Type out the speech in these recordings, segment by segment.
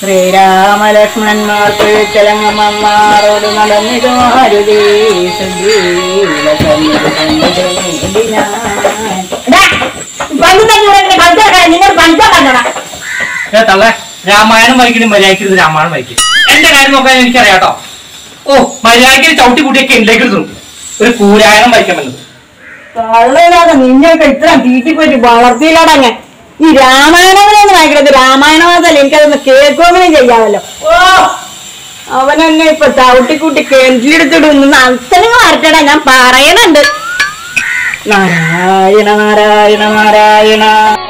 ശ്രീരാമലക്ഷ്മണന്മാർക്ക് ചലങ്ങമ്മമാരോട് നടന്നിതു മാരുതി സുജീവ സന്നിധി കണ്ടു നേടി ഞാൻ. ഏ തള്ളേ രാമായണം വായിക്കലും മര്യാദയ്ക്ക് രാമായണം വായിക്കും എന്റെ കാര്യം നോക്കാൻ എനിക്കറിയാം കേട്ടോ ഓ മര്യാദയ്ക്ക് ചവിട്ടി കൂട്ടിയൊക്കെ ഉണ്ടാക്കി ഒരു കൂരായണം വായിക്കാൻ പറ്റുന്നത് തള്ളയില്ലാതെ നിന്നെയൊക്കെ ഇത്ര തീറ്റിപ്പറ്റി വളർത്തിയില്ലാടങ്ങ ഈ രാമായണമൊന്നും വായിക്കണത് രാമായണമാതല്ല എനിക്കതൊന്ന് കേൾക്കുമെങ്കിലും ചെയ്യാമല്ലോ ഓ അവനെന്നെ ഇപ്പൊ ചവിട്ടിക്കൂട്ടി കിണറ്റിലെടുത്തിടുന്നു അച്ഛനും വരട്ടടാ ഞാൻ പറയണുണ്ട് നാരായണ നാരായണ നാരായണ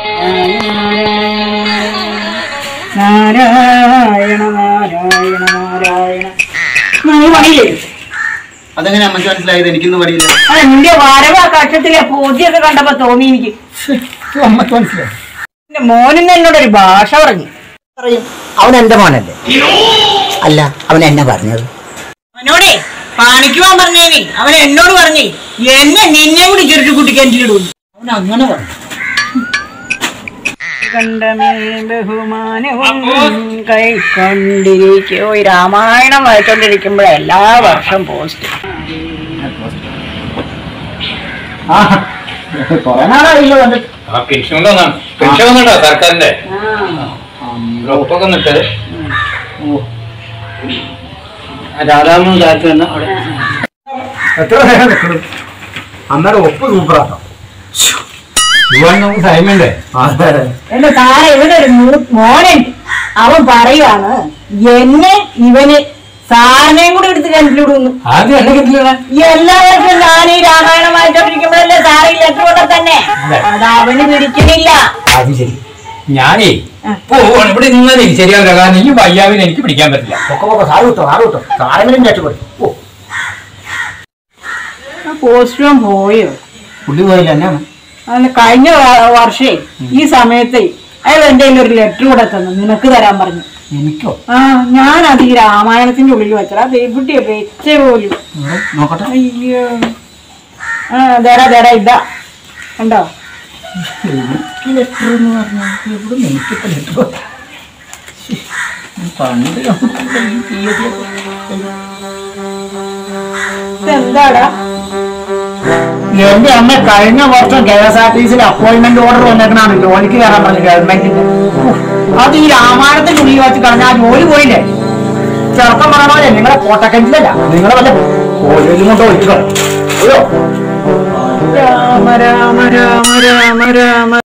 നാരായണ നാരായണ നാരായണ നാരായണ പണിയില്ലേ അതെങ്ങനെ അമ്മയ്ക്ക് മനസ്സിലായത് എനിക്കൊന്നും പറയില്ല ആ, നിന്റെ വരവ് ആ കക്ഷത്തിലെ പൂജയൊക്കെ കണ്ടപ്പോ തോന്നി എനിക്ക് അമ്മയ്ക്ക് മനസ്സിലായി എന്റെ മോനിന്ന് എന്നോടൊരു ഭാഷ പറഞ്ഞു പറയും അവൻ എന്റെ മോനല്ലേ അല്ല അവൻ എന്നെ പറഞ്ഞത് അവനോടെ കാണിക്കുവാൻ പറഞ്ഞേനി അവൻ എന്നോട് പറഞ്ഞേ എന്നെ നിന്നെ കൂടി ചെറുട്ട് കുട്ടി കിണറ്റിലിടുന്നു അവൻ അങ്ങനെ പറഞ്ഞു കണ്ടമേ ബഹുമാനവും കൈക്കൊണ്ടിരിക്കോ ഈ രാമായണം വായിച്ചോണ്ടിരിക്കുമ്പോഴേ എല്ലാ വർഷം പോസ്റ്റ് ആ കൊറേ നാളായില്ലോ കണ്ടിട്ട് ആ പെൻഷൻ വന്നാണ് പെൻഷൻ വന്നിട്ടോ സർക്കാരിന്റെ ഒപ്പൊക്കെ നിട്ടത് രാധാമൻ കാലത്ത് തന്നെ അവിടെ എത്ര നേരം നിൽക്കണം അന്നേരം ഒപ്പ് സൂപ്പറാട്ടോ ഇവാൻ നമുക്ക് ടൈമുണ്ടേ അതെ എന്റെ സാറേ ഇവിടെ ഒരു മൂ- മോനുണ്ട് അവൻ പറയുവാണ് എന്നെ ഇവന് സാറിനെയും കൂടി എടുത്ത് കിണറ്റിലിടുന്നു ആദ്യം എന്നെ കിട്ടില്ല എല്ലാ വർഷവും ഞാൻ ഈ രാമായണം വായിച്ചോണ്ടിരിക്കുമ്പോഴല്ലേ സാറ് ഈ ലെറ്റർ കൊണ്ട തന്നെ അത് അവന് പിടിക്കുന്നില്ല അത് ശരി ഞാനേ പോവാണ് ഇവിടെ നിന്നതേ ശരിയാവില്ല കാരണം ഈ വയ്യാവിനെ എനിക്ക് പിടിക്കാൻ പറ്റില്ല പൊക്കെ പൊക്കെ സാറ് കിട്ടോ സാറ് കിട്ടോ സാറെങ്കിലും രക്ഷപ്പെടും ഓ പോസ്റ്റും പോയോ പുള്ളി പോയില്ല എന്നാണ് അന്ന് കഴിഞ്ഞ വ- വർഷേ ഈ സമയത്ത് അയാൾ എന്റെ കയ്യിൽ ഒരു ലെറ്റർ കൂടെ തന്നു നിനക്ക് തരാൻ പറഞ്ഞു എനിക്കോ ആ ഞാൻ അത് ഈ രാമായണത്തിന്റെ ഉള്ളിൽ വെച്ചടാ അത് എവിടെയാ വെച്ച പോലും ഇവിടെ നോക്കട്ടെ അയ്യോ ആ തേടാ തേടാ ഇതാ കണ്ടോ എനിക്ക് ലെറ്റർ എന്ന് പറഞ്ഞാൽ എവിടെ എനിക്കിപ്പോ ലെറ്റർ പണ്ട് ഈ തീയതി ഇതെന്താടാ എന്റെ അമ്മ കഴിഞ്ഞ വർഷം കെ എസ് ആർ ടി സിയിൽ അപ്പോയിന്റ്മെന്റ് ഓർഡർ വന്നേക്കണാണ് ജോലിക്ക് കയറാൻ പറഞ്ഞു ഗവൺമെന്റിന്റെ ഉഫ്, അത് ഈ രാമായണത്തിന്റെ ഉള്ളിൽ വെച്ച് കളഞ്ഞ ആ ജോലി പോയില്ലേ ചെറുക്കം പറയണ നിങ്ങളെ കോട്ടക്കഞ്ചിലല്ല നിങ്ങളെ വല്ല കോഴിയിലും കൊണ്ട് ഒഴിച്ചു കളയും അയ്യോ രാമ രാമ രാമ രാമ രാമ